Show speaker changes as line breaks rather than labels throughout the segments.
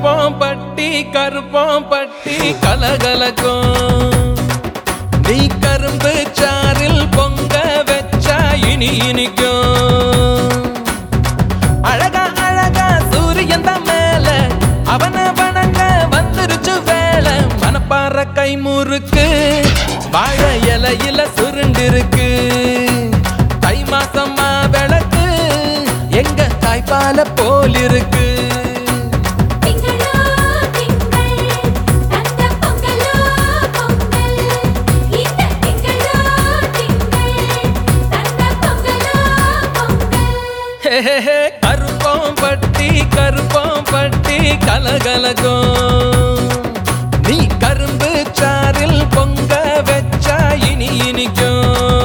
கருப்பம் பட்டி கருப்பம் பட்டி கலகலக்கும் நீ கரும்பு சாறில் பொங்க வச்சா இனி இனிக்கும் அழகா அழகா சூரியன் தான் மேல அவன வணங்க வந்துருச்சு வேலை மனப்பாற கை முறுக்கு வாழை இலையில சுருண்டிருக்கு தை மாசமா விளக்கு எங்க தாய்ப்பால போல் இருக்கு
திங்களோ திங்கள் தந்த பொங்கலோ பொங்கல் இந்த திங்களோ திங்கள் தந்த பொங்கலோ பொங்கல்
ஹே, ஹே, ஹே, கருப்பம் பட்டி கருப்பம் பட்டி கலகலக்கும் நீ கரும்பு சாறில் பொங்க வச்சா இனி இனிக்கும்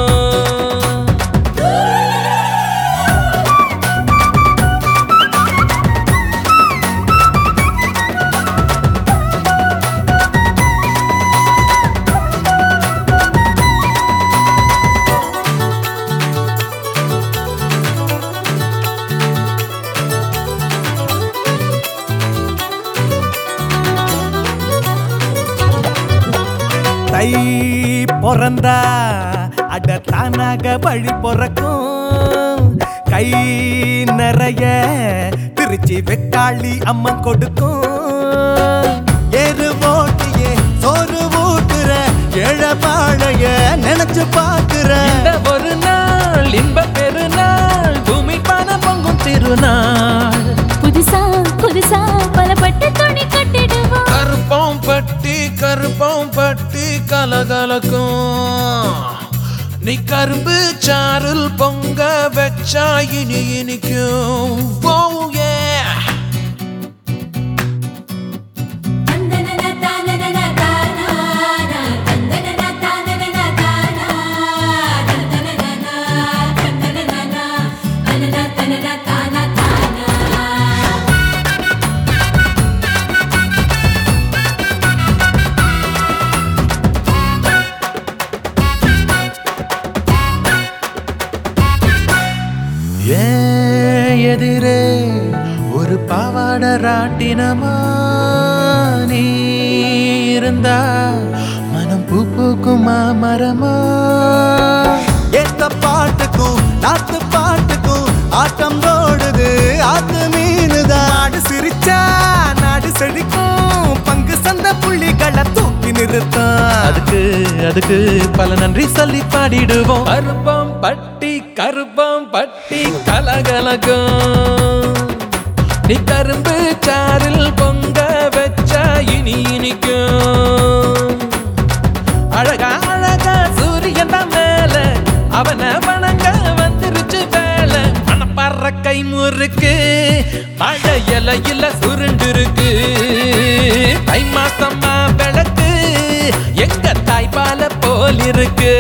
தை பிறந்தா அட தானாக வழி பிறக்கும் கை நிறைய திருச்சி வெக்காளி அம்மன் கொடுக்கும் ஏறு ஓட்டியே சோறு ஊட்டுற ஏழபாழைய நினைச்சு பாக்குற
இந்த ஒரு நாள் இன்ப பெருநாள் பூமி பணம் பொங்கும் திருநாள்
புதுசா புதுசா பலப்பட்ட துணி கட்டிடுவோம்
கருப்பம் பட்டி கருப்பம் பட்டி கலகலக்கும் நீ கரும்பு சாறில் பொங்க வச்சா இனி இனிக்கும் Oh, yeah.
தந்தனன தானனன தானானா தந்தனன தானனன தானா தந்தனன தந்தனன தனன தனன தானா தானா
ஏன் எதிரே ஒரு பாவாட ராட்டினமா நீ இருந்தா மனம் பூ பூக்குமா மரமா ஏத்த பாட்டுக்கும் நாத்து பாட்டுக்கும் ஆட்டம் ஓடுது ஆத்து மீனுதான் நாடு சிரிச்சா நாடு செழிக்கும் பங்கு சந்த புள்ளிகளை தூக்கி நிறுத்தம் அதுக்கு அதுக்கு பல நன்றி சொல்லி பாடிடுவோம்
கருப்பம் பட்டி கருப்பம் பட்டி கலகலக்கும் நீ கரும்பு சாறில் பொங்க வச்சா இனி இனிக்கும் அழகா அழகா சூரியன் தான் மேல அவனை வணங்க வந்துருச்சு வேலை மனப்பாற கை முறுக்கு மழை இலையில சுருண்டிருக்கு தை மாசமா விளக்கு எங்க தாய்ப்பால போல் இருக்கு